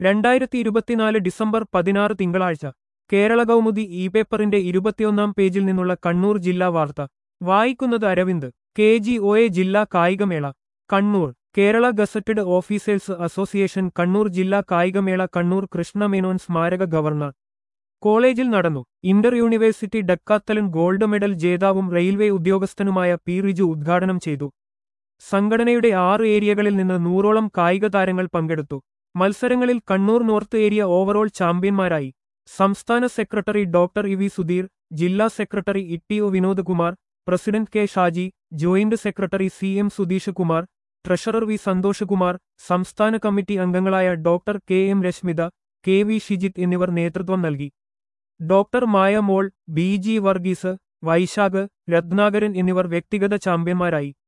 രണ്ടായിരത്തി ഇരുപത്തിനാല് ഡിസംബർ പതിനാറ് തിങ്കളാഴ്ച കേരള കൗമുദി ഇ പേപ്പറിന്റെ ഇരുപത്തിയൊന്നാം പേജിൽ നിന്നുള്ള കണ്ണൂർ ജില്ലാ വാർത്ത വായിക്കുന്നത് Aravind K G O A ജില്ലാ കായികമേള Kannur Kerala gazetted officers association Kannur ജില്ലാ കായികമേള കണ്ണൂർ കൃഷ്ണമേനോൻ സ്മാരക ഗവർണർ കോളേജിൽ നടന്നു inter university decathlon gold medal ജേതാവും റെയിൽവേ ഉദ്യോഗസ്ഥനുമായ പി റിജു ഉദ്ഘാടനം ചെയ്തു സംഘടനയുടെ ആറ് ഏരിയകളിൽ നിന്ന് നൂറോളം കായിക താരങ്ങൾ പങ്കെടുത്തു മത്സരങ്ങളിൽ കണ്ണൂർ നോർത്ത് ഏരിയ ഓവറോൾ ചാമ്പ്യന്മാരായി സംസ്ഥാന secretary doctor E V Sudheer ജില്ലാ secretary E O Vinodkumar president K Shaji joint secretary C M Sudheesh Kumar treasurer V Santhosh Kumar സംസ്ഥാന കമ്മിറ്റി അംഗങ്ങളായ doctor K M Rashmitha K V Shijith എന്നിവർ നേതൃത്വം നൽകി doctor Maya Mol B G Varghese Vaishakh Ratnakaran എന്നിവർ വ്യക്തിഗത ചാമ്പ്യന്മാരായി